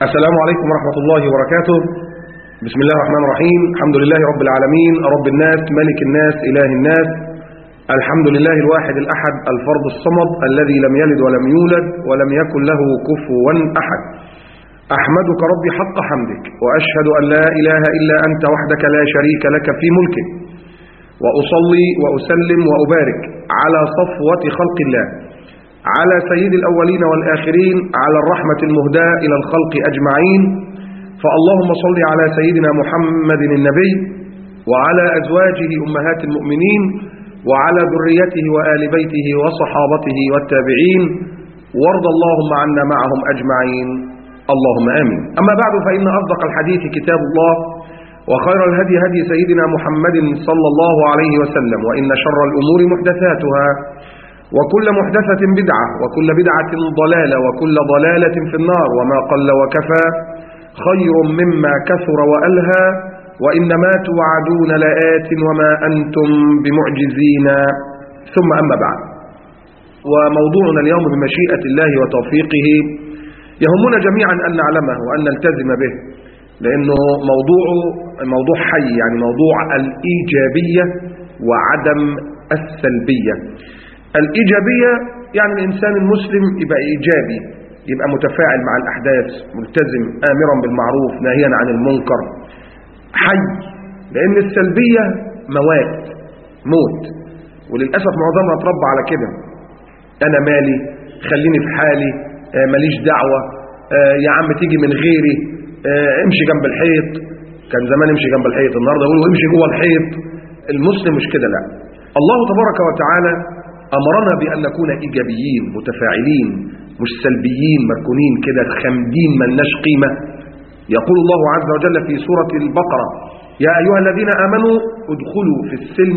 السلام عليكم ورحمة الله وبركاته بسم الله الرحمن الرحيم الحمد لله رب العالمين رب الناس ملك الناس إله الناس الحمد لله الواحد الأحد الفرد الصمد الذي لم يلد ولم يولد ولم يكن له كفوا أحد أحمدك ربي حق حمدك وأشهد أن لا إله إلا أنت وحدك لا شريك لك في ملكك وأصلي وأسلم وأبارك على صفوة خلق الله على سيد الأولين والآخرين على الرحمة المهداة إلى الخلق أجمعين فاللهم صل على سيدنا محمد النبي وعلى أزواجه أمهات المؤمنين وعلى ذريته وآل بيته وصحابته والتابعين وارض اللهم عنا معهم أجمعين اللهم آمين أما بعد فإن أصدق الحديث كتاب الله وخير الهدي هدي سيدنا محمد صلى الله عليه وسلم وإن شر الأمور محدثاتها وكل محدثة بدعة وكل بدعة ضلالة وكل ضلالة في النار وما قل وكفى خير مما كثر وألهى وإنما توعدون لآت وما أنتم بمعجزين ثم أما بعد وموضوعنا اليوم بمشيئة الله وتوفيقه يهمنا جميعا أن نعلمه وأن نلتزم به لأنه موضوع موضوع حي يعني موضوع الإيجابية وعدم السلبية الإيجابية يعني الإنسان المسلم يبقى إيجابي يبقى متفاعل مع الأحداث ملتزم آمرا بالمعروف ناهيا عن المنكر حي لأن السلبية موات موت وللأسف معظمنا اتربى على كده أنا مالي خليني في حالي آه ماليش دعوة آه يا عم تيجي من غيري آه امشي جنب الحيط كان زمان امشي جنب الحيط النهارده يقولوا امشي جوه الحيط المسلم مش كده لا الله تبارك وتعالى أمرنا بأن نكون إيجابيين متفاعلين مش سلبيين مركونين كده خامدين ملناش قيمة يقول الله عز وجل في سورة البقرة يا أيها الذين آمنوا ادخلوا في السلم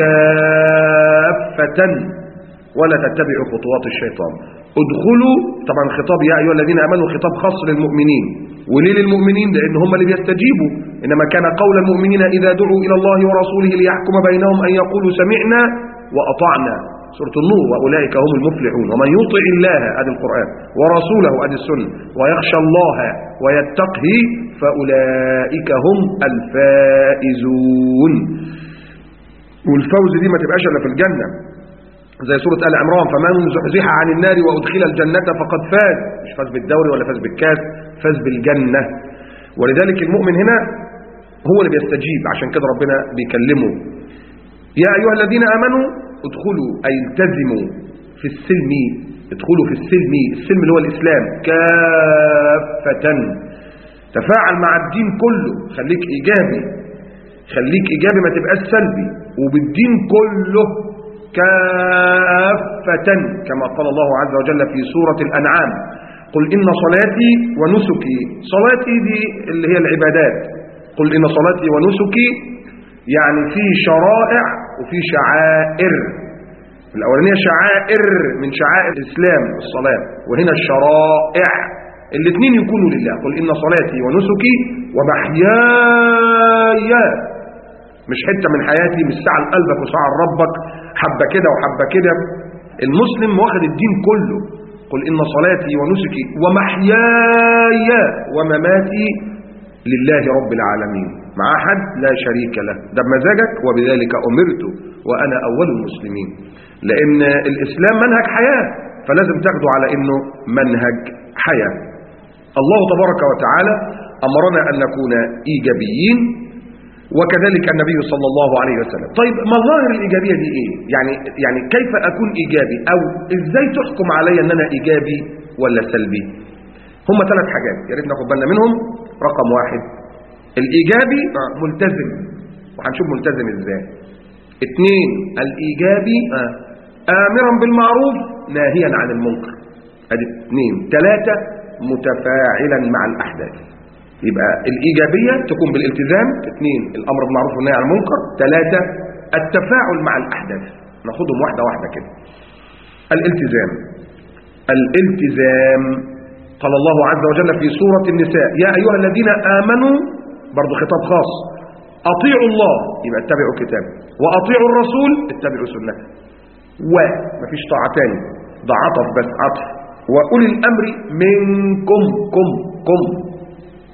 كافة ولا تتبعوا خطوات الشيطان ادخلوا طبعا خطاب يا أيها الذين آمنوا خطاب خاص للمؤمنين وليه للمؤمنين لأن هم اللي بيستجيبوا إنما كان قول المؤمنين إذا دعوا إلى الله ورسوله ليحكم بينهم أن يقولوا سمعنا وأطعنا سورة النور وأولئك هم المفلحون ومن يطع الله هذا القرآن ورسوله هذه السنة ويخشى الله ويتقه فأولئك هم الفائزون والفوز دي ما تبقاش إلا في الجنة زي سورة آل عمران فمن زحزح عن النار وأدخل الجنة فقد فاز مش فاز بالدوري ولا فاز بالكاس فاز بالجنة ولذلك المؤمن هنا هو اللي بيستجيب عشان كده ربنا بيكلمه يا أيها الذين آمنوا ادخلوا أي التزموا في السلم ادخلوا في السلم السلم اللي هو الإسلام كافة تفاعل مع الدين كله خليك إيجابي خليك إيجابي ما تبقاش سلبي وبالدين كله كافة كما قال الله عز وجل في سورة الأنعام قل إن صلاتي ونسكي صلاتي دي اللي هي العبادات قل إن صلاتي ونسكي يعني في شرائع وفي شعائر الأولانية شعائر من شعائر الإسلام الصلاة وهنا الشرائع الاثنين يكونوا لله قل إن صلاتي ونسكي ومحياي مش حتة من حياتي مش ساعة لقلبك وساعة لربك حبة كده وحبة كده المسلم واخد الدين كله قل إن صلاتي ونسكي ومحياي ومماتي لله رب العالمين مع حد لا شريك له ده بمزاجك وبذلك أمرت وأنا أول المسلمين لأن الإسلام منهج حياة فلازم تاخده على أنه منهج حياة الله تبارك وتعالى أمرنا أن نكون إيجابيين وكذلك النبي صلى الله عليه وسلم طيب مظاهر الإيجابية دي إيه؟ يعني, يعني كيف أكون إيجابي أو إزاي تحكم علي أن أنا إيجابي ولا سلبي هم ثلاث حاجات يا ريت ناخد بالنا منهم رقم واحد الإيجابي ملتزم وهنشوف ملتزم إزاي اثنين الإيجابي آمرا بالمعروف ناهيا عن المنكر ادي اثنين ثلاثة متفاعلا مع الأحداث يبقى الإيجابية تكون بالالتزام اثنين الأمر بالمعروف والنهي عن المنكر ثلاثة التفاعل مع الأحداث ناخدهم واحدة واحدة كده الالتزام الالتزام قال الله عز وجل في سورة النساء يا أيها الذين آمنوا برضو خطاب خاص أطيعوا الله يبقى اتبعوا كتابه وأطيعوا الرسول اتبعوا سنته ومفيش طاعة تاني ده عطف بس عطف وأولي الأمر منكم كم كم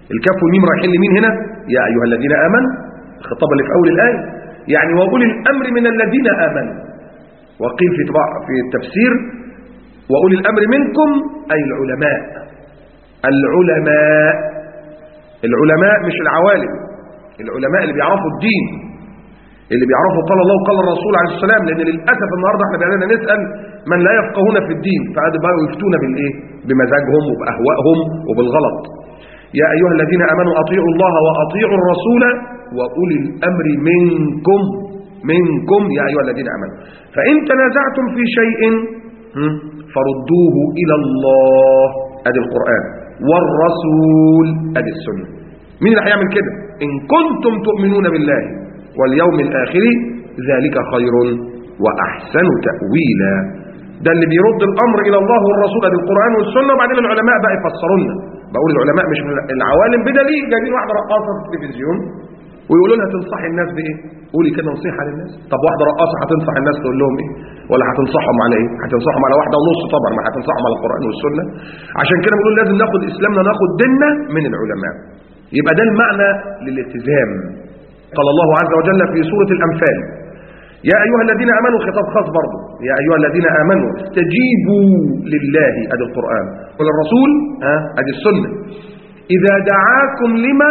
الكاف والميم رايحين لمين هنا يا أيها الذين آمنوا الخطاب اللي في أول الآية يعني وأولي الأمر من الذين آمنوا وقيل في طبع في التفسير وأولي الأمر منكم أي العلماء العلماء العلماء مش العوالم العلماء اللي بيعرفوا الدين اللي بيعرفوا قال الله وقال الرسول عليه السلام لأن للأسف النهاردة احنا بقينا نسأل من لا يفقهون في الدين فهذا بقى يفتون بالإيه بمزاجهم وبأهوائهم وبالغلط يا أيها الذين آمنوا أطيعوا الله وأطيعوا الرسول وأولي الأمر منكم منكم يا أيها الذين آمنوا فإن تنازعتم في شيء فردوه إلى الله أدي القرآن والرسول أدي السنة مين اللي هيعمل كده إن كنتم تؤمنون بالله واليوم الآخر ذلك خير وأحسن تأويلا ده اللي بيرد الأمر إلى الله والرسول أدي القرآن والسنة وبعدين العلماء بقى يفسرون بقول العلماء مش من العوالم بدليل جايبين واحدة رقاصة في التلفزيون ويقولوا لها تنصحي الناس بايه قولي كده نصيحه للناس طب واحده رقاصه هتنصح الناس تقول لهم ايه ولا هتنصحهم على ايه هتنصحهم على واحده ونص طبعا ما هتنصحهم على القران والسنه عشان كده بنقول لازم ناخد اسلامنا ناخد ديننا من العلماء يبقى ده المعنى للالتزام قال الله عز وجل في سوره الانفال يا ايها الذين امنوا خطاب خاص برضه يا ايها الذين امنوا استجيبوا لله ادي القران وللرسول ها ادي السنه اذا دعاكم لما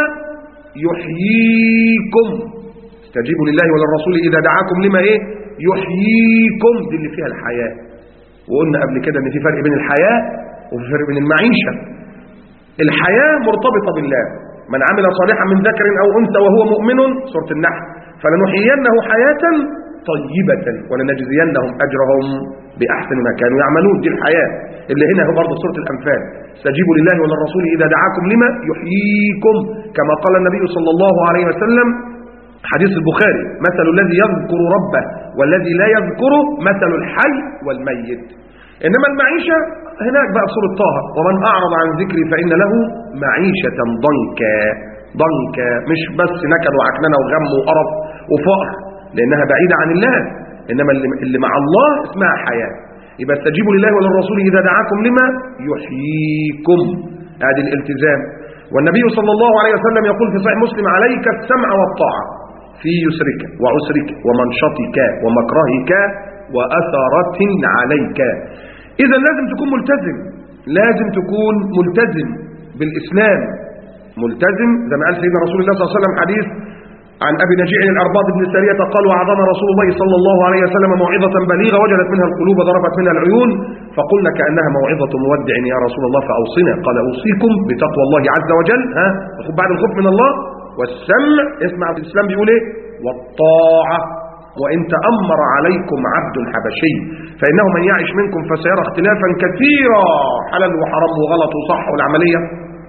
يحييكم استجيبوا لله وللرسول إذا دعاكم لما إيه يحييكم دي اللي فيها الحياة وقلنا قبل كده ان في فرق بين الحياة وفي فرق بين المعيشة الحياة مرتبطة بالله من عمل صالحا من ذكر أو أنثى وهو مؤمن سورة النحل فلنحيينه حياة طيبة ولنجزينهم أجرهم بأحسن ما كانوا يعملون دي الحياة اللي هنا هو برضه سورة الأنفال استجيبوا لله وللرسول إذا دعاكم لما يحييكم كما قال النبي صلى الله عليه وسلم حديث البخاري مثل الذي يذكر ربه والذي لا يذكره مثل الحي والميت إنما المعيشة هناك بقى سورة طه ومن أعرض عن ذكري فإن له معيشة ضنكا ضنكا مش بس نكد وعكننة وغم وقرف وفقر لأنها بعيدة عن الله إنما اللي مع الله اسمها حياة يبقى استجيبوا لله وللرسول إذا دعاكم لما يحييكم هذه الالتزام والنبي صلى الله عليه وسلم يقول في صحيح مسلم عليك السمع والطاعة في يسرك وعسرك ومنشطك ومكرهك وأثرة عليك إذا لازم تكون ملتزم لازم تكون ملتزم بالإسلام ملتزم زي ما قال سيدنا رسول الله صلى الله عليه وسلم حديث عن أبي نجيع الأرباط بن سارية قال وعظم رسول الله صلى الله عليه وسلم موعظة بليغة وجلت منها القلوب ضربت منها العيون فقلنا كأنها موعظة مودع يا رسول الله فأوصنا قال أوصيكم بتقوى الله عز وجل ها بعد الخوف من الله والسمع اسمع في الإسلام بيقول ايه والطاعة وإن تأمر عليكم عبد حبشي فإنه من يعش منكم فسيرى اختلافا كثيرا حلال وحرام وغلط وصح والعملية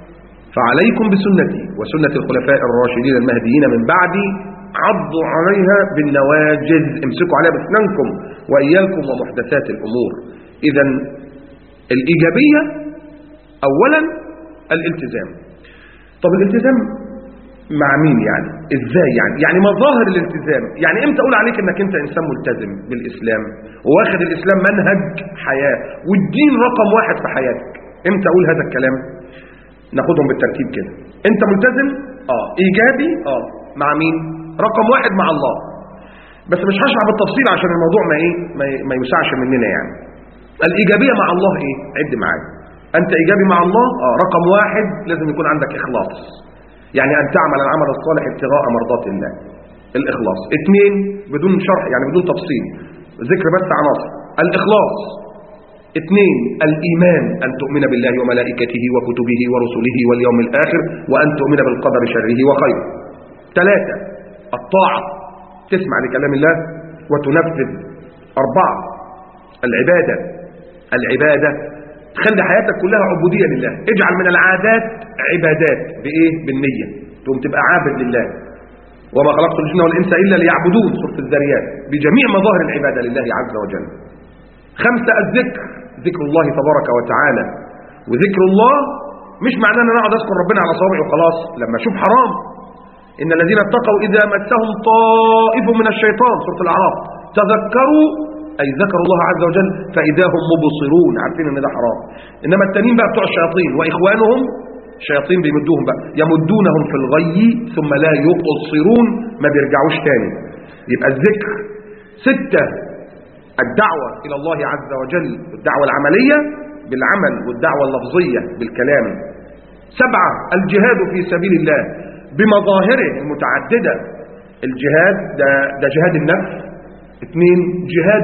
فعليكم بسنتي وسنة الخلفاء الراشدين المهديين من بعدي عضوا عليها بالنواجذ امسكوا عليها بسنانكم وإياكم ومحدثات الأمور إذا الإيجابية أولا الالتزام طب الالتزام مع مين يعني ازاي يعني يعني مظاهر الالتزام يعني امتى اقول عليك انك انت انسان ملتزم بالاسلام وواخد الاسلام منهج حياة والدين رقم واحد في حياتك امتى اقول هذا الكلام ناخدهم بالترتيب كده انت ملتزم اه ايجابي اه مع مين رقم واحد مع الله بس مش هشرح بالتفصيل عشان الموضوع ما ايه ما, ما يوسعش مننا يعني الايجابيه مع الله ايه عد معايا انت ايجابي مع الله اه رقم واحد لازم يكون عندك اخلاص يعني ان تعمل العمل الصالح ابتغاء مرضات الله الاخلاص اثنين بدون شرح يعني بدون تفصيل ذكر بس عناصر الاخلاص اثنين الإيمان أن تؤمن بالله وملائكته وكتبه ورسله واليوم الآخر وأن تؤمن بالقدر شره وخيره ثلاثة الطاعة تسمع لكلام الله وتنفذ أربعة العبادة العبادة تخلي حياتك كلها عبودية لله اجعل من العادات عبادات بإيه؟ بالنية تقوم تبقى عابد لله وما خلقت الجن والإنس إلا ليعبدون سورة الذريات بجميع مظاهر العبادة لله عز وجل خمسة الذكر ذكر الله تبارك وتعالى وذكر الله مش معناه ان انا اقعد اذكر ربنا على صوابعي وخلاص لما اشوف حرام ان الذين اتقوا اذا مسهم طائف من الشيطان سوره الاعراف تذكروا اي ذكروا الله عز وجل فاذا هم مبصرون عارفين ان ده حرام انما التانيين بقى بتوع الشياطين واخوانهم الشياطين بيمدوهم بقى يمدونهم في الغي ثم لا يقصرون ما بيرجعوش تاني يبقى الذكر ستة الدعوة إلى الله عز وجل الدعوة العملية بالعمل والدعوة اللفظية بالكلام سبعة الجهاد في سبيل الله بمظاهره المتعددة الجهاد ده, ده جهاد النفس اثنين جهاد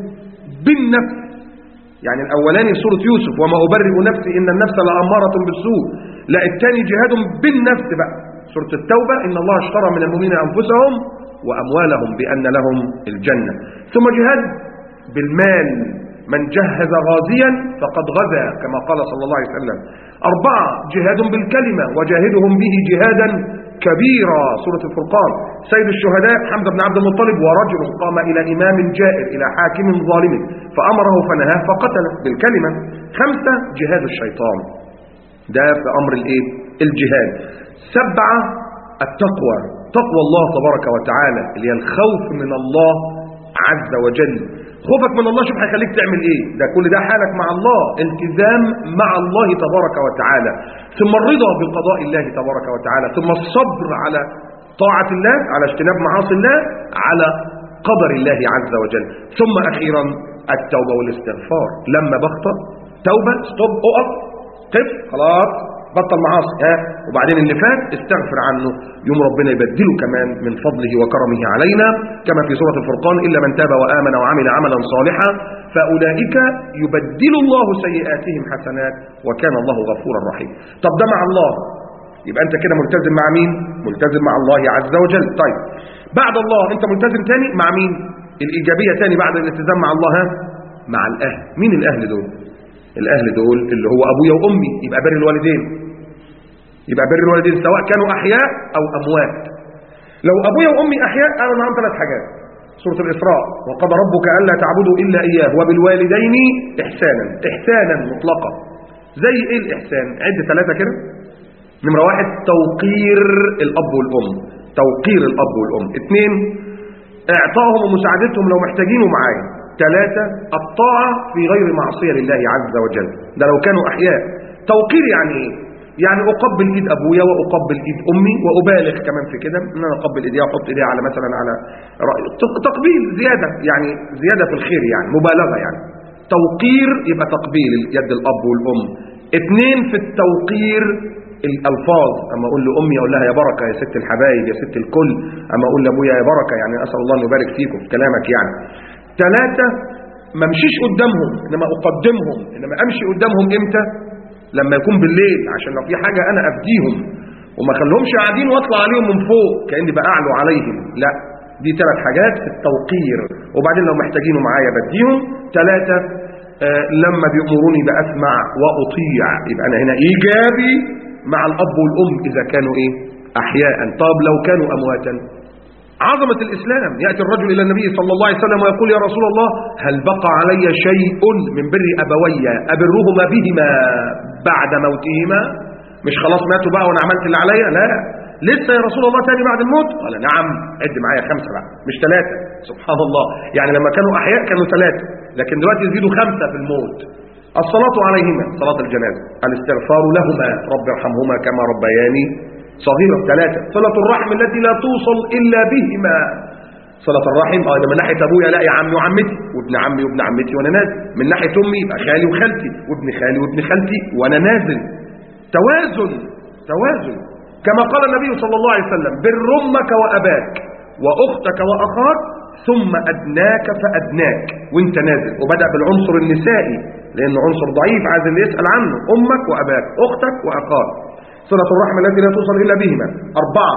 بالنفس يعني الأولاني سورة يوسف وما أبرئ نفسي إن النفس لأمارة بالسوء لا الثاني جهاد بالنفس بقى سورة التوبة إن الله اشترى من المؤمنين أنفسهم وأموالهم بأن لهم الجنة ثم جهاد بالمال من جهز غازيا فقد غزا كما قال صلى الله عليه وسلم أربعة جهاد بالكلمة وجاهدهم به جهادا كبيرا سورة الفرقان سيد الشهداء حمد بن عبد المطلب ورجل قام إلى إمام جائر إلى حاكم ظالم فأمره فنهاه فقتله بالكلمة خمسة جهاد الشيطان ده في أمر الإيه؟ الجهاد سبعة التقوى تقوى الله تبارك وتعالى اللي هي الخوف من الله عز وجل خوفك من الله شوف هيخليك تعمل ايه ده كل ده حالك مع الله التزام مع الله تبارك وتعالى ثم الرضا بقضاء الله تبارك وتعالى ثم الصبر على طاعة الله على اجتناب معاصي الله على قدر الله عز وجل ثم أخيرا التوبة والاستغفار لما بخطأ توبة ستوب اقف قف خلاص بطل معاصي ها وبعدين اللي فات استغفر عنه يوم ربنا يبدله كمان من فضله وكرمه علينا كما في سورة الفرقان إلا من تاب وآمن وعمل عملا صالحا فأولئك يبدل الله سيئاتهم حسنات وكان الله غفورا رحيما طب ده مع الله يبقى انت كده ملتزم مع مين ملتزم مع الله عز وجل طيب بعد الله انت ملتزم تاني مع مين الإيجابية تاني بعد الالتزام مع الله ها مع الأهل مين الأهل دول الأهل دول اللي هو أبويا وأمي يبقى بر الوالدين يبقى بر الوالدين سواء كانوا أحياء أو أموات لو أبويا وأمي أحياء أنا معهم ثلاث حاجات سورة الإسراء وقضى ربك ألا تعبدوا إلا إياه وبالوالدين إحسانا إحسانا مطلقا زي إيه الإحسان عد ثلاثة كده نمرة واحد توقير الأب والأم توقير الأب والأم اثنين اعطائهم ومساعدتهم لو محتاجينه معايا ثلاثة الطاعة في غير معصية لله عز وجل ده لو كانوا أحياء توقير يعني إيه؟ يعني أقبل إيد أبويا وأقبل إيد أمي وأبالغ كمان في كده إن أنا أقبل إيديها وأحط إيديها على مثلا على رأي تقبيل زيادة يعني زيادة في الخير يعني مبالغة يعني توقير يبقى تقبيل يد الأب والأم اثنين في التوقير الألفاظ أما أقول لأمي أقول لها يا بركة يا ست الحبايب يا ست الكل أما أقول لأبويا يا بركة يعني أسأل الله أن يبارك فيكم في كلامك يعني ثلاثة ما امشيش قدامهم إنما أقدمهم إنما أمشي قدامهم إمتى لما يكون بالليل عشان لو في حاجة أنا أفديهم وما خليهمش قاعدين واطلع عليهم من فوق كأني بأعلو عليهم لا دي ثلاث حاجات في التوقير وبعدين لو محتاجينه معايا بديهم ثلاثة آه لما بيأمروني بأسمع وأطيع يبقى أنا هنا إيجابي مع الأب والأم إذا كانوا إيه أحياء طب لو كانوا أمواتا عظمة الإسلام يأتي الرجل إلى النبي صلى الله عليه وسلم ويقول يا رسول الله هل بقى علي شيء من بر أبوي أبرهما بهما بعد موتهما مش خلاص ماتوا بقى وأنا عملت اللي عليا لا لسه يا رسول الله تاني بعد الموت قال نعم عد معايا خمسة بقى مش ثلاثة سبحان الله يعني لما كانوا أحياء كانوا ثلاثة لكن دلوقتي يزيدوا خمسة في الموت الصلاة عليهما صلاة الجنازة الاستغفار لهما رب ارحمهما كما ربياني صغيرة ثلاثة صلة الرحم التي لا توصل إلا بهما صلة الرحم اه ده من ناحية أبويا لا يا عمي وعمتي وابن عمي وابن عمتي وأنا نازل من ناحية أمي يبقى خالي وخالتي وابن خالي وابن خالتي وأنا نازل توازن توازن كما قال النبي صلى الله عليه وسلم بر أمك وأباك وأختك وأخاك ثم أدناك فأدناك وانت نازل وبدأ بالعنصر النسائي لأنه عنصر ضعيف عايز اللي يسأل عنه أمك وأباك أختك وأخاك صلة الرحم التي لا توصل إلا بهما أربعة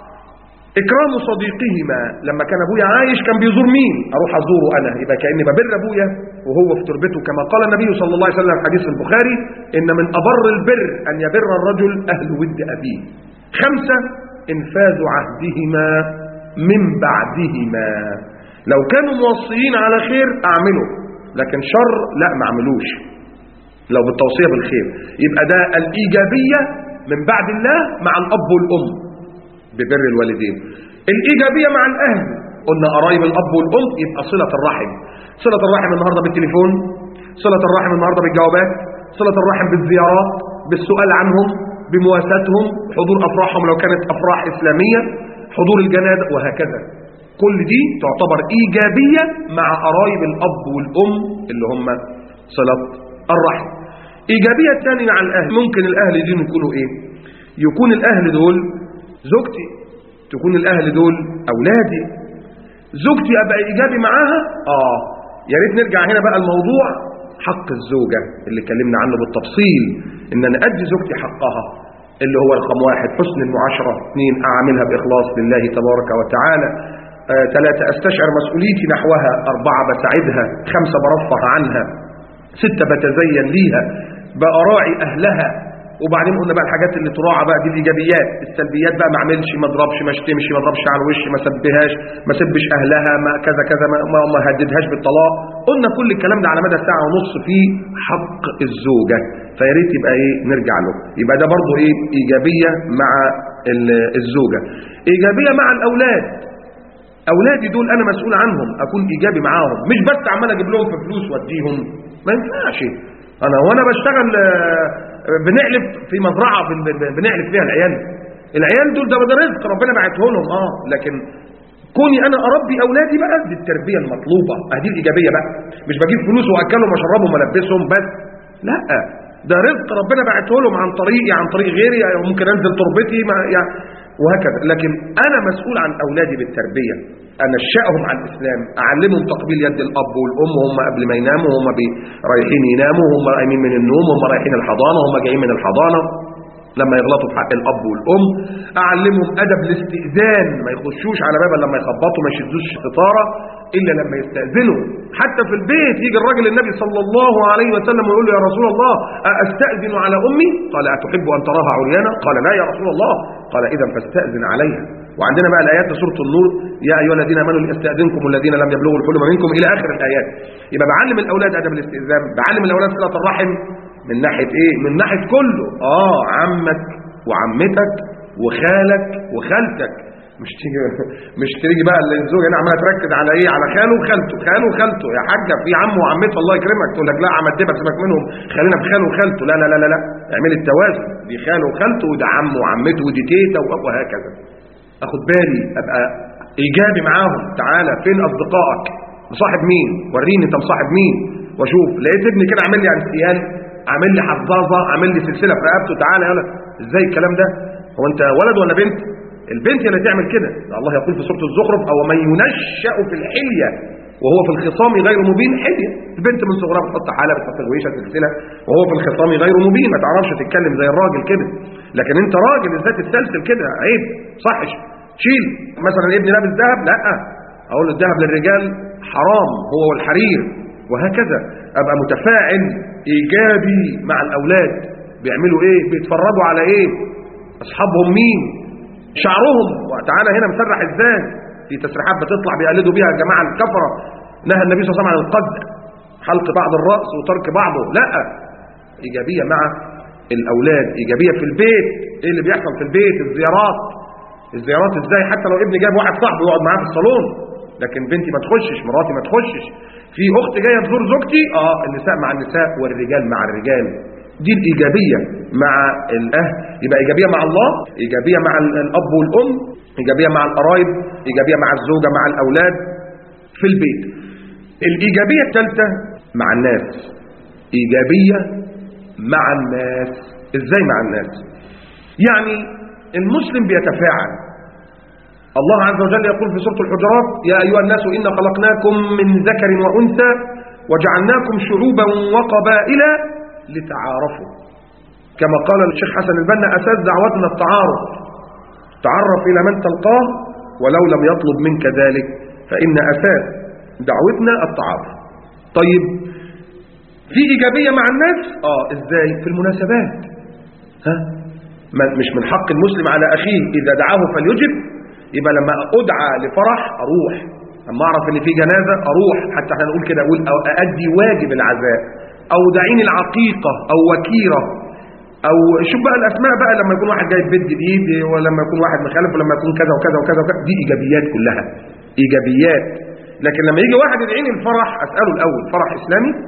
إكرام صديقهما لما كان أبويا عايش كان بيزور مين أروح أزوره أنا يبقى كأني ببر أبويا وهو في تربته كما قال النبي صلى الله عليه وسلم في حديث البخاري إن من أبر البر أن يبر الرجل أهل ود أبيه خمسة إنفاذ عهدهما من بعدهما لو كانوا موصيين على خير أعمله لكن شر لا ما اعملوش لو بالتوصية بالخير يبقى ده الإيجابية من بعد الله مع الأب والأم ببر الوالدين الإيجابية مع الأهل قلنا قرايب الأب والأم يبقى صلة الرحم صلة الرحم النهاردة بالتليفون صلة الرحم النهاردة بالجوابات صلة الرحم بالزيارات بالسؤال عنهم بمواساتهم حضور أفراحهم لو كانت أفراح إسلامية حضور الجنازة وهكذا كل دي تعتبر إيجابية مع قرايب الأب والأم اللي هم صلة الرحم إيجابية الثانية مع الأهل ممكن الأهل دي يكونوا إيه يكون الأهل دول زوجتي تكون الأهل دول أولادي زوجتي أبقى إيجابي معاها آه يا ريت نرجع هنا بقى الموضوع حق الزوجة اللي اتكلمنا عنه بالتفصيل إن أنا أدي زوجتي حقها اللي هو رقم واحد حسن المعاشرة اثنين أعملها بإخلاص لله تبارك وتعالى آه، ثلاثة أستشعر مسؤوليتي نحوها أربعة بساعدها خمسة برفه عنها ستة بتزين ليها براعي أهلها وبعدين قلنا بقى الحاجات اللي تراعى بقى دي الايجابيات السلبيات بقى ما اعملش ما اضربش ما اشتمش ما اضربش على وشي ما سبهاش ما سبش اهلها ما كذا كذا ما, ما, ما هددهاش بالطلاق قلنا كل الكلام ده على مدى ساعه ونص في حق الزوجه فيا ريت يبقى ايه نرجع له يبقى ده برضه ايه ايجابيه مع ال- الزوجه ايجابيه مع الاولاد اولادي دول انا مسؤول عنهم اكون ايجابي معاهم مش بس عمال اجيب لهم في فلوس واديهم ما ينفعش انا وانا بشتغل آه، بنعلف في مزرعه بن- بن- بنعلف فيها العيال العيال دول ده ده رزق ربنا بعته لهم اه لكن كوني انا اربي اولادي بقى دي التربيه المطلوبه ادي الايجابيه بقى مش بجيب فلوس واكلهم واشربهم والبسهم بس لا ده رزق ربنا بعته لهم عن طريقي عن طريق غيري يعني ممكن انزل تربتي ما يعني وهكذا لكن انا مسؤول عن اولادي بالتربيه انشأهم على الاسلام اعلمهم تقبيل يد الاب والام وهم قبل ما يناموا وهم بي- رايحين يناموا وهم قايمين من النوم وهم رايحين الحضانه وهم جايين من الحضانه لما يغلطوا في حق الاب والام اعلمهم ادب الاستئذان ما يخشوش على باب إلا لما يخبطوا ما يشدوش ستاره الا لما يستاذنوا حتى في البيت يجي الراجل النبي صلى الله عليه وسلم ويقول له يا رسول الله استاذن على امي قال اتحب ان تراها عريانا قال لا يا رسول الله قال اذا فاستاذن عليها وعندنا بقى الايات في سوره النور يا ايها الذين امنوا ليستاذنكم الذين لم يبلغوا الحلم منكم الى اخر الايات يبقى بعلم الاولاد ادب الاستئذان بعلم الاولاد صله الرحم من ناحيه ايه من ناحيه كله اه عمك وعمتك وخالك وخالتك مش تيجي مش تيجي بقى الزوج هنا عماله تركز على ايه على خاله وخالته خاله وخالته يا حاجه في عم وعمته الله يكرمك تقول لك لا عم ادبك سيبك منهم خلينا في خاله وخالته لا لا لا لا لا اعملي التوازن دي خاله وخالته وده عم وعمته ودي تيتا وهكذا اخد بالي ابقى ايجابي معاهم تعالى فين اصدقائك مصاحب مين وريني انت مصاحب مين واشوف لقيت ابني كده عامل لي عرسيان عامل لي حظاظه عامل لي سلسله في رقبته تعالى يلا ازاي الكلام ده هو انت ولد ولا بنت البنت هي اللي تعمل كده الله يقول في سوره الزخرف او من ينشا في الحليه وهو في الخصام غير مبين حليه البنت من صغرها بتحط حاله بتحط غويشه سلسله وهو في الخصام غير مبين ما تعرفش تتكلم زي الراجل كده لكن انت راجل ازاي تتسلسل كده عيب صحش شيل مثلا ابني لابس ذهب لا اقول له الذهب للرجال حرام هو والحرير وهكذا ابقى متفاعل ايجابي مع الاولاد بيعملوا ايه بيتفرجوا على ايه اصحابهم مين شعرهم وتعالى هنا مسرح ازاي في تسريحات بتطلع بيقلدوا بيها الجماعه الكفره نهى النبي صلى الله عليه وسلم عن القذف حلق بعض الراس وترك بعضه لا ايجابيه مع الاولاد ايجابيه في البيت ايه اللي بيحصل في البيت الزيارات الزيارات ازاي حتى لو ابني جاب واحد صاحبه يقعد معاه في الصالون لكن بنتي ما تخشش مراتي ما تخشش في اخت جايه تزور زوجتي اه النساء مع النساء والرجال مع الرجال دي الايجابيه مع الاهل يبقى ايجابيه مع الله ايجابيه مع ال- الاب والام ايجابيه مع القرايب ايجابيه مع الزوجه مع الاولاد في البيت الايجابيه الثالثه مع الناس ايجابيه مع الناس ازاي مع الناس يعني المسلم بيتفاعل الله عز وجل يقول في سورة الحجرات يا أيها الناس إنا خلقناكم من ذكر وأنثى وجعلناكم شعوبا وقبائل لتعارفوا كما قال الشيخ حسن البنا أساس دعوتنا التعارف تعرف إلى من تلقاه ولو لم يطلب منك ذلك فإن أساس دعوتنا التعارف طيب في إيجابية مع الناس آه إزاي في المناسبات ها ما- مش من حق المسلم على أخيه إذا دعاه فليجب يبقى لما أدعى لفرح أروح لما أعرف إن في جنازة أروح حتى احنا نقول كده أقول أو أأدي واجب العزاء أو دعيني العقيقة أو وكيرة أو شوف بقى الأسماء بقى لما يكون واحد جايب بيت جديد ولما يكون واحد مخالف ولما يكون كذا وكذا وكذا وكذا دي إيجابيات كلها إيجابيات لكن لما يجي واحد يدعيني الفرح أسأله الأول فرح إسلامي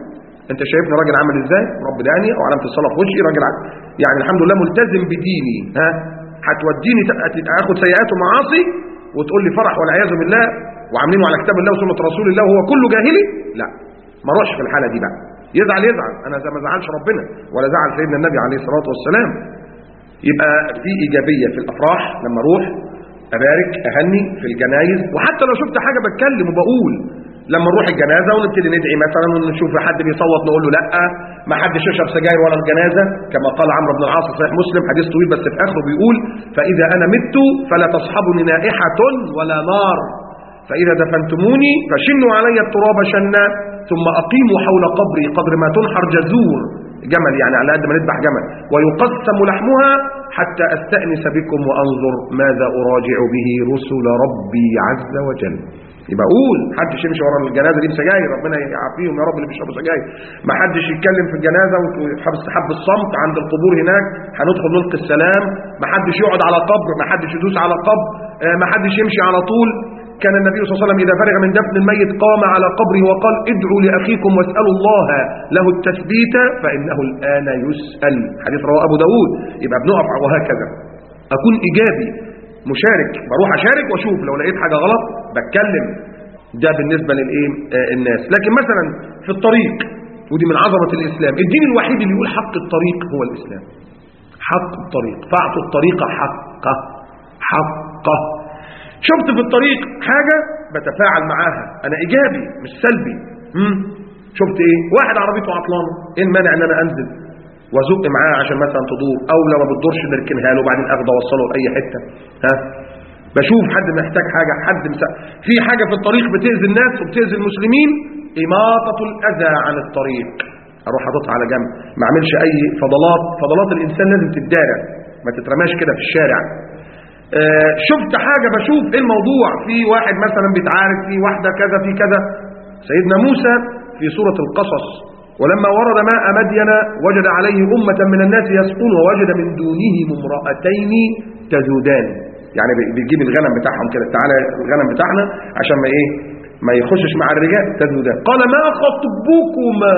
انت شايفني راجل عامل ازاي رب داني او علامه الصلاه في وشي راجل عامل. يعني الحمد لله ملتزم بديني ها هتوديني اخد سيئات ومعاصي وتقول لي فرح والعياذ بالله وعاملينه على كتاب الله وسنه رسول الله وهو كله جاهلي لا ما اروحش في الحاله دي بقى يزعل يزعل انا ما زعلش ربنا ولا زعل سيدنا النبي عليه الصلاه والسلام يبقى في ايجابيه في الافراح لما اروح ابارك اهني في الجنايز وحتى لو شفت حاجه بتكلم وبقول لما نروح الجنازه ونبتدي ندعي مثلا ونشوف حد بيصوت نقول له لا ما حدش يشرب سجاير ولا الجنازه كما قال عمرو بن العاص في صحيح مسلم حديث طويل بس في اخره بيقول فاذا انا مت فلا تصحبني نائحه ولا نار فاذا دفنتموني فشنوا علي التراب شنا ثم اقيموا حول قبري قدر ما تنحر جزور جمل يعني على قد ما نذبح جمل ويقسم لحمها حتى استانس بكم وانظر ماذا اراجع به رسل ربي عز وجل يبقى قول محدش يمشي ورا الجنازه دي بسجاير ربنا يعافيهم يا رب اللي بيشربوا سجاير ما حدش يتكلم في الجنازه ويحبس حب الصمت عند القبور هناك هندخل نلقي السلام ما حدش يقعد على قبر ما حدش يدوس على قبر ما حدش يمشي على طول كان النبي صلى الله عليه وسلم إذا فرغ من دفن الميت قام على قبره وقال ادعوا لأخيكم واسألوا الله له التثبيت فإنه الآن يسأل حديث رواه أبو داود يبقى بنقف وهكذا أكون إيجابي مشارك بروح أشارك وأشوف لو لقيت حاجة غلط بتكلم ده بالنسبة للإيه آه الناس لكن مثلا في الطريق ودي من عظمة الإسلام الدين الوحيد اللي يقول حق الطريق هو الإسلام حق الطريق فاعطوا الطريق حقه حقه شفت في الطريق حاجة بتفاعل معاها أنا إيجابي مش سلبي مم. شفت إيه واحد عربيته عطلانة إيه المانع إن أنا أنزل وازق معاه عشان مثلا تدور أو لو ما بتدورش نركنها له وبعدين أخده أوصله لأي حتة ها بشوف حد محتاج حاجة حد مسا... في حاجة في الطريق بتأذي الناس وبتأذي المسلمين إماطة الأذى عن الطريق أروح أحطها على جنب ما أعملش أي فضلات فضلات الإنسان لازم تتدارى ما تترماش كده في الشارع آه شفت حاجة بشوف ايه الموضوع في واحد مثلا بيتعارك في واحدة كذا في كذا سيدنا موسى في سورة القصص ولما ورد ماء مدين وجد عليه أمة من الناس يسقون ووجد من دونهم امرأتين تذودان يعني بيجيب الغنم بتاعهم كده تعالى الغنم بتاعنا عشان ما ايه ما يخشش مع الرجال تذودان قال ما خطبكما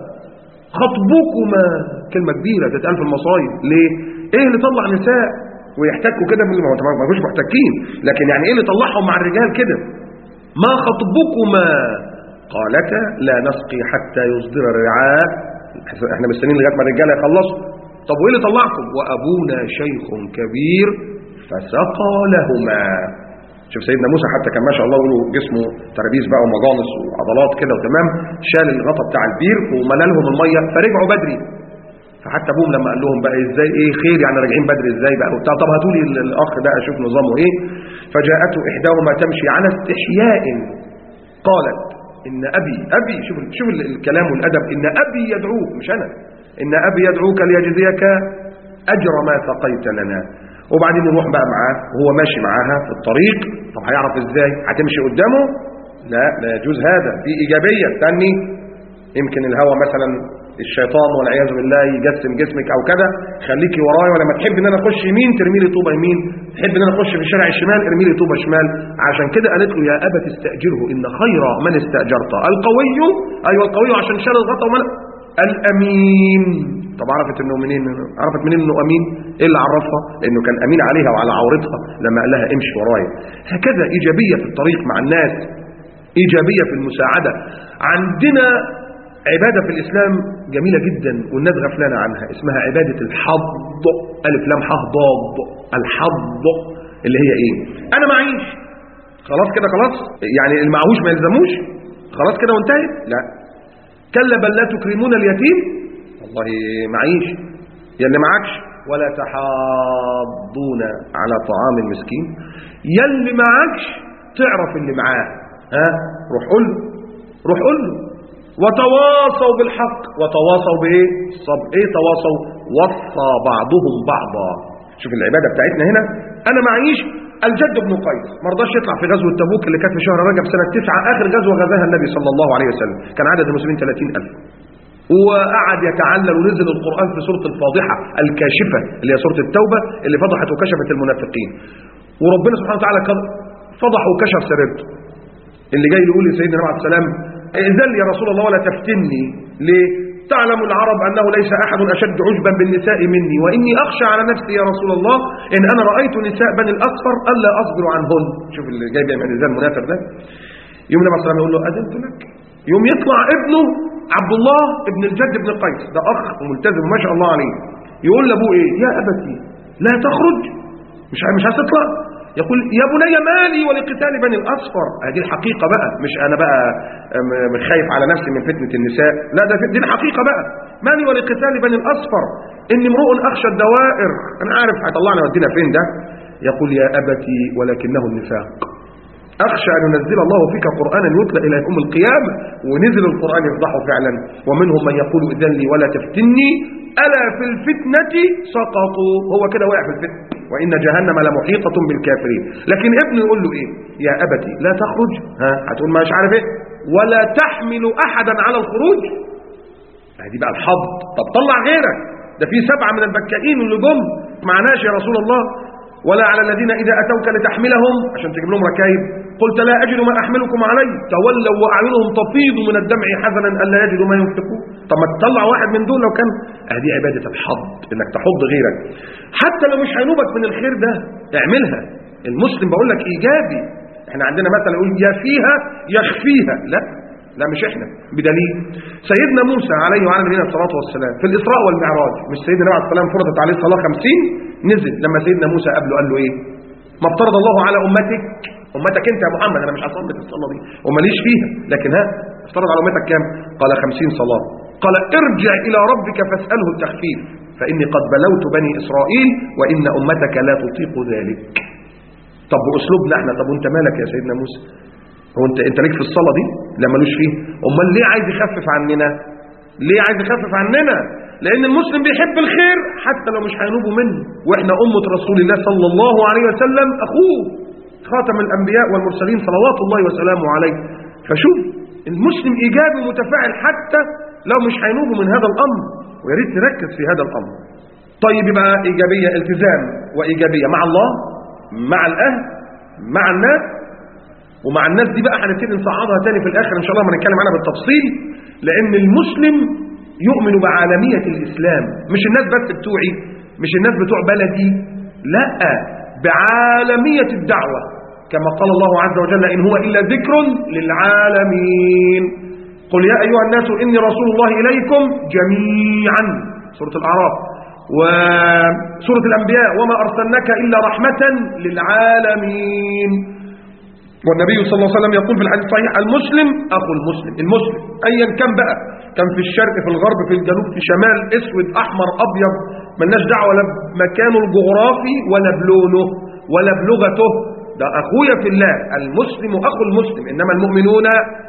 خطبكما كلمة كبيرة تتقال في المصايب ليه ايه اللي طلع نساء ويحتكوا كده ما فيش محتكين لكن يعني ايه اللي طلعهم مع الرجال كده ما خطبكما قالتا لا نسقي حتى يصدر الرعاء احنا مستنيين لغايه ما الرجاله يخلصوا طب وايه اللي طلعكم وابونا شيخ كبير فسقى لهما شوف سيدنا موسى حتى كان ما شاء الله يقولوا جسمه ترابيز بقى ومجانس وعضلات كده وتمام شال الغطا بتاع البير وملى لهم الميه فرجعوا بدري فحتى ابوهم لما قال لهم بقى ازاي ايه خير يعني راجعين بدري ازاي بقى وبتاع طب هاتوا لي الاخ ده اشوف نظامه ايه فجاءته احداهما تمشي على استحياء قالت ان ابي ابي شوف شوف الكلام والادب ان ابي يدعوك مش انا ان ابي يدعوك ليجزيك اجر ما سقيت لنا وبعدين نروح بقى معاه وهو ماشي معاها في الطريق طب هيعرف ازاي هتمشي قدامه لا لا يجوز هذا في ايجابيه استني يمكن الهوى مثلا الشيطان والعياذ بالله يجسم جسمك او كذا خليكي ورايا ولما تحب ان انا اخش يمين ترمي لي طوبه يمين تحب ان انا اخش في الشارع الشمال ارمي لي طوبه شمال عشان كده قالت له يا ابا تستاجره ان خير من استاجرت القوي ايوه القوي عشان شال الغطا ومن الامين طب عرفت انه منين عرفت منين انه امين ايه اللي عرفها لانه كان امين عليها وعلى عورتها لما قال لها امشي ورايا هكذا ايجابيه في الطريق مع الناس ايجابيه في المساعده عندنا عبادة في الإسلام جميلة جدا والناس غفلانة عنها اسمها عبادة الحض ألف لام ح ضاد الحض اللي هي إيه أنا معيش خلاص كده خلاص يعني المعهوش ما يلزموش خلاص كده وانتهت لا كلا بل لا تكرمون اليتيم والله معيش يا اللي معكش ولا تحاضون على طعام المسكين يا اللي معكش تعرف اللي معاه ها روح قول له روح قول له وتواصوا بالحق وتواصوا بايه الصبر ايه تواصوا وصى بعضهم بعضا شوف العباده بتاعتنا هنا انا معيش الجد بن قيس ما رضاش يطلع في غزوه تبوك اللي كانت في شهر رجب سنه 9 اخر غزوه غزاها النبي صلى الله عليه وسلم كان عدد المسلمين 30000 وقعد يتعلل ونزل القرآن في سورة الفاضحة الكاشفة اللي هي سورة التوبة اللي فضحت وكشفت المنافقين وربنا سبحانه وتعالى فضح وكشف سريرته اللي جاي يقول لسيدنا النبي عليه السلام ائذن لي يا رسول الله ولا تفتني ليه تعلم العرب أنه ليس أحد أشد عجبا بالنساء مني وإني أخشى على نفسي يا رسول الله إن أنا رأيت نساء بني الأصفر ألا أصبر عنهن شوف اللي جاي بيعمل الإنسان المنافر ده يوم النبي صلى الله عليه وسلم يقول له أذنت لك يوم يطلع ابنه عبد الله ابن الجد بن قيس ده أخ ملتزم ما شاء الله عليه يقول لأبوه إيه يا أبتي لا تخرج مش مش هتطلع يقول يا بني مالي ولقتال بني الأصفر هذه الحقيقة بقى مش أنا بقى م- خايف على نفسي من فتنة النساء لا ده دي الحقيقة بقى مالي ولقتال بني الأصفر إني امرؤ أخشى الدوائر أنا عارف هيطلعنا ودينا فين ده يقول يا أبتي ولكنه النفاق أخشى أن ينزل الله فيك قرآنا يتلى إلى يوم القيامة ونزل القرآن يفضحه فعلا ومنهم من يقول إذن لي ولا تفتني ألا في الفتنة سقطوا هو كده وقع في الفتنة وإن جهنم لمحيطة بالكافرين لكن ابنه يقول له إيه يا أبتي لا تخرج ها هتقول مش عارف إيه ولا تحمل أحدا على الخروج دي بقى الحظ طب طلع غيرك ده في سبعة من البكائين اللي جم معناش يا رسول الله ولا على الذين إذا أتوك لتحملهم عشان تجيب لهم ركايب قلت لا أجد ما أحملكم عليه تولوا وأعينهم تفيض من الدمع حزنا ألا يجدوا ما ينفقون طب ما تطلع واحد من دول لو كان هذه عبادة الحظ إنك تحض غيرك حتى لو مش هينوبك من الخير ده اعملها المسلم بقول لك إيجابي احنا عندنا مثلا يقول يا فيها يخفيها لا لا مش احنا بدليل سيدنا موسى عليه وعلى نبينا الصلاه والسلام في الاسراء والمعراج مش سيدنا عليه السلام فرضت عليه الصلاه 50 نزل لما سيدنا موسى قابله قال له ايه ما افترض الله على امتك امتك انت يا محمد انا مش هصلي في الصلاه دي وماليش فيها لكن ها افترض على امتك كام قال 50 صلاه قال ارجع الى ربك فاساله التخفيف فاني قد بلوت بني اسرائيل وان امتك لا تطيق ذلك طب باسلوبنا احنا طب وانت مالك يا سيدنا موسى هو انت انت ليك في الصلاه دي لا ملوش فيه امال ليه عايز يخفف عننا ليه عايز يخفف عننا لان المسلم بيحب الخير حتى لو مش هينوبوا منه واحنا امه رسول الله صلى الله عليه وسلم اخوه خاتم الانبياء والمرسلين صلوات الله وسلامه عليه فشوف المسلم ايجابي متفاعل حتى لو مش هينوبوا من هذا الامر ويا ريت نركز في هذا الامر طيب يبقى ايجابيه التزام وايجابيه مع الله مع الاهل مع الناس ومع الناس دي بقى هنبتدي نصعدها تاني في الاخر ان شاء الله ما نتكلم عنها بالتفصيل لان المسلم يؤمن بعالميه الاسلام مش الناس بس بتوعي مش الناس بتوع بلدي لا بعالميه الدعوه كما قال الله عز وجل ان هو الا ذكر للعالمين قل يا ايها الناس اني رسول الله اليكم جميعا سوره الاعراف وسوره الانبياء وما ارسلناك الا رحمه للعالمين والنبي صلى الله عليه وسلم يقول في الحديث الصحيح المسلم أخو المسلم المسلم أيا كان بقى كان في الشرق في الغرب في الجنوب في شمال اسود أحمر أبيض ملناش دعوة لا بمكانه الجغرافي ولا بلونه ولا بلغته ده أخويا في الله المسلم أخو المسلم إنما المؤمنون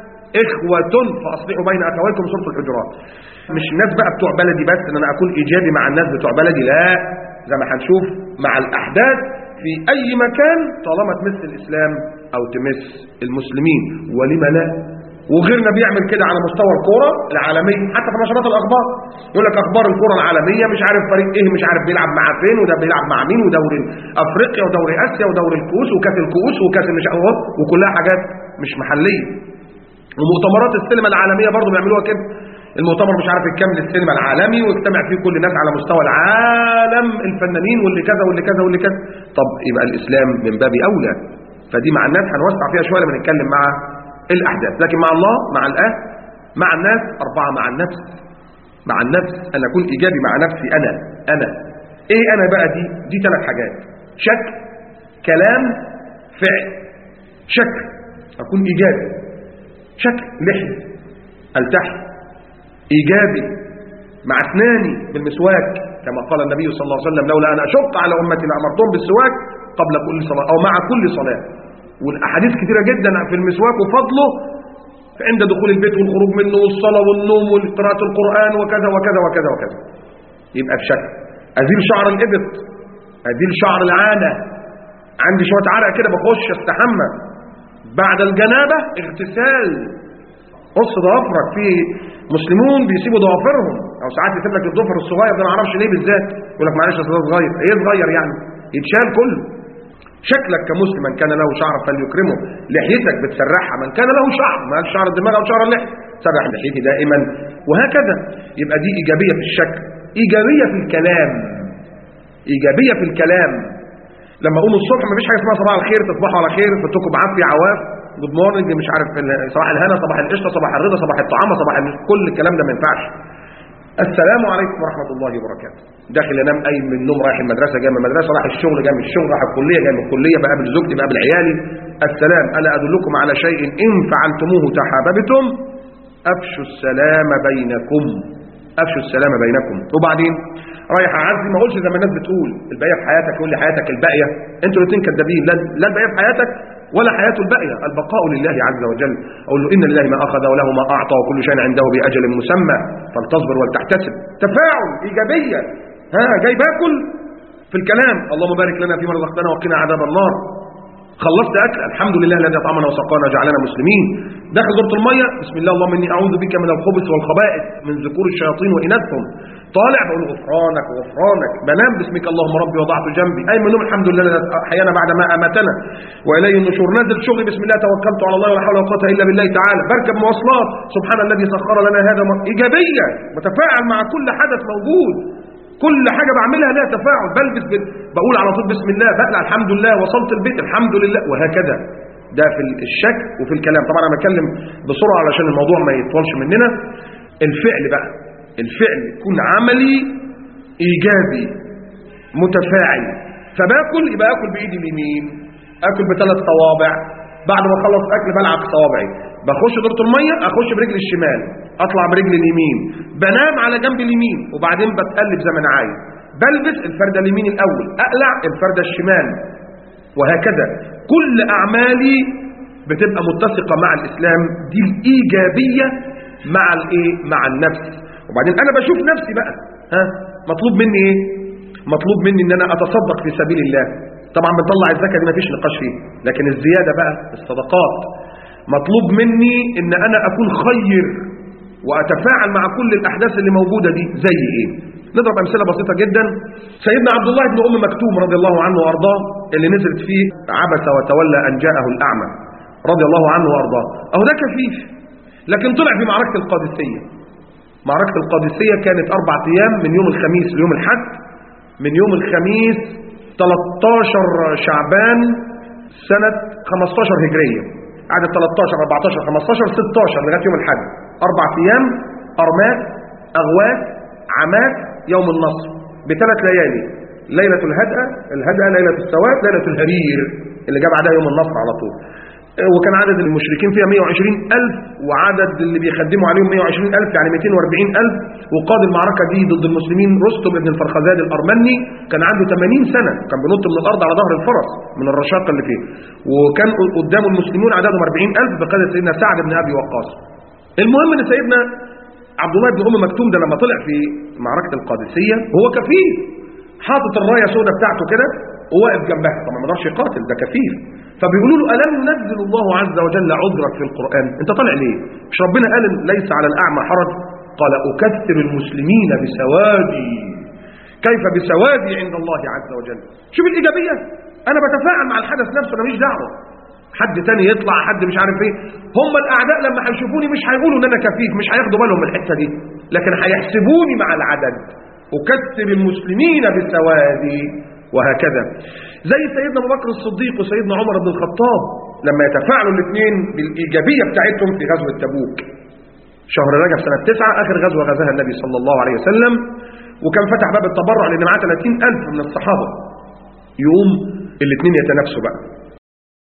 إخوة فأصلحوا بين أخويكم سورة الحجرات مش الناس بقى بتوع بلدي بس إن أنا أكون إيجابي مع الناس بتوع بلدي لا زي ما هنشوف مع الأحداث في أي مكان طالما تمس الإسلام أو تمس المسلمين ولما لا وغيرنا بيعمل كده على مستوى الكوره العالميه حتى في نشرات الاخبار يقول لك اخبار الكوره العالميه مش عارف فريق ايه مش عارف بيلعب مع فين وده بيلعب مع مين ودوري افريقيا ودوري اسيا ودوري الكؤوس وكاس الكؤوس وكاس مش عارف وكلها حاجات مش محليه ومؤتمرات السينما العالميه برضه بيعملوها كده المؤتمر مش عارف الكام للسينما العالمي ويجتمع فيه كل الناس على مستوى العالم الفنانين واللي كذا واللي كذا واللي كذا طب يبقى الاسلام من باب اولى فدي مع الناس هنوسع فيها شويه لما نتكلم مع الاحداث لكن مع الله مع الاهل مع الناس اربعه مع النفس مع النفس انا اكون ايجابي مع نفسي انا انا ايه انا بقى دي دي ثلاث حاجات شك كلام فعل شك اكون ايجابي شك لحيه التحي ايجابي مع اسناني بالمسواك كما قال النبي صلى الله عليه وسلم لولا ان اشق على امتي لامرتهم بالسواك قبل كل صلاه او مع كل صلاه والاحاديث كثيره جدا في المسواك وفضله عند دخول البيت والخروج منه والصلاه والنوم وقراءه القران وكذا وكذا وكذا وكذا يبقى بشكل ازيل شعر الابط ازيل شعر العانه عندي شويه عرق كده بخش استحمى بعد الجنابه اغتسال قص ضوافرك في مسلمون بيسيبوا ضوافرهم او ساعات يسيب لك الضفر الصغير ده ما اعرفش ليه بالذات يقول لك معلش اصل ده صغير ايه صغير يعني يتشال كله شكلك كمسلم من كان له شعر فليكرمه لحيتك بتسرحها من كان له شعر ما قالش شعر الدماغ او شعر اللحيه سرح لحيتي دائما وهكذا يبقى دي ايجابيه في الشكل ايجابيه في الكلام ايجابيه في الكلام لما اقوم الصبح مفيش حاجه اسمها صباح الخير تصبحوا على خير فتكم بعافيه عواف جود مورنينج مش عارف صباح الهنا صباح القشطه صباح الرضا صباح الطعامه صباح كل الكلام ده ما ينفعش السلام عليكم ورحمه الله وبركاته داخل انام قايم من النوم رايح المدرسه جاي من المدرسه رايح الشغل جاي من الشغل رايح الكليه جاي من الكليه بقابل زوجتي بقابل عيالي السلام الا ادلكم على شيء ان فعلتموه تحاببتم افشوا السلام بينكم افشوا السلام بينكم وبعدين رايح اعزي ما اقولش زي ما الناس بتقول الباقيه في حياتك يقول لي حياتك الباقيه انتوا الاثنين كدابين لا لا الباقيه في حياتك ولا حياته الباقيه البقاء لله عز وجل اقول له ان لله ما اخذ وله ما اعطى وكل شيء عنده باجل مسمى فلتصبر ولتحتسب تفاعل ايجابيه ها جاي باكل في الكلام اللهم بارك لنا فيما رزقتنا وقنا عذاب النار خلصت اكل الحمد لله الذي اطعمنا وسقانا وجعلنا مسلمين داخل دورة الميه بسم الله اللهم اني اعوذ بك من الخبث والخبائث من ذكور الشياطين واناثهم طالع بقول غفرانك وغفرانك بنام باسمك اللهم ربي وضعت جنبي اي من النوم الحمد لله الذي احيانا بعد ما اماتنا واليه النشور نزل شغلي بسم الله توكلت على الله ولا حول ولا قوه الا بالله تعالى بركب مواصلات سبحان الذي سخر لنا هذا ايجابيه متفاعل مع كل حدث موجود كل حاجة بعملها لها تفاعل بلبس بال... بقول على طول بسم الله بقلع الحمد لله وصلت البيت الحمد لله وهكذا ده في الشك وفي الكلام طبعا انا بتكلم بسرعة علشان الموضوع ما يطولش مننا الفعل بقى الفعل يكون عملي ايجابي متفاعل فباكل يبقى اكل بايدي اليمين اكل بثلاث صوابع بعد ما اخلص اكل بلعب صوابعي بخش دورة المية اخش برجل الشمال اطلع برجل اليمين بنام على جنب اليمين وبعدين بتقلب زي ما انا عايز بلبس الفردة اليمين الاول اقلع الفردة الشمال وهكذا كل اعمالي بتبقى متسقة مع الاسلام دي الايجابية مع الايه مع النفس وبعدين انا بشوف نفسي بقى ها مطلوب مني ايه مطلوب مني ان انا اتصدق في سبيل الله طبعا بنطلع الزكاه دي مفيش نقاش فيه لكن الزياده بقى الصدقات مطلوب مني ان انا اكون خير واتفاعل مع كل الاحداث اللي موجوده دي زي ايه نضرب امثله بسيطه جدا سيدنا عبد الله بن ام مكتوم رضي الله عنه وارضاه اللي نزلت فيه عبس وتولى ان جاءه الاعمى رضي الله عنه وارضاه اهو ده كفيف لكن طلع في معركه القادسيه معركه القادسيه كانت اربع ايام من يوم الخميس ليوم الحد من يوم الخميس 13 شعبان سنة 15 هجرية عدد 13 14 15 16 لغاية يوم الحد أربع أيام أرمات أغوات عمات يوم النصر بثلاث ليالي ليلة الهدأة الهدأة ليلة السواد ليلة الهرير اللي جاب بعدها يوم النصر على طول وكان عدد المشركين فيها 120 ألف وعدد اللي بيخدموا عليهم 120 ألف يعني 240 ألف وقاد المعركة دي ضد المسلمين رستم بن الفرخزاد الأرمني كان عنده 80 سنة كان بينط من الأرض على ظهر الفرس من الرشاقة اللي فيه وكان قدامه المسلمون عددهم 40 ألف بقيادة سيدنا سعد بن أبي وقاص المهم ان سيدنا عبد الله بن أم مكتوم ده لما طلع في معركة القادسية هو كفيف حاطط الراية سودة بتاعته كده وواقف جنبها طبعا ما يقدرش يقاتل ده كفيف فبيقولوا له ألم ينزل الله عز وجل عذرك في القرآن انت طالع ليه مش ربنا قال ليس على الأعمى حرج قال أكثر المسلمين بسوادي كيف بسوادي عند الله عز وجل شوف الإيجابية أنا بتفاعل مع الحدث نفسه أنا مش دعوة حد تاني يطلع حد مش عارف ايه هم الأعداء لما هيشوفوني مش هيقولوا ان انا كفيف مش هياخدوا بالهم من الحتة دي لكن هيحسبوني مع العدد أكثر المسلمين بسوادي وهكذا زي سيدنا ابو بكر الصديق وسيدنا عمر بن الخطاب لما يتفاعلوا الاثنين بالإيجابية بتاعتهم في غزوة تبوك شهر رجب سنة تسعة آخر غزوة غزاها النبي صلى الله عليه وسلم وكان فتح باب التبرع لأن معاه 30 ألف من الصحابة يقوم الاثنين يتنافسوا بقى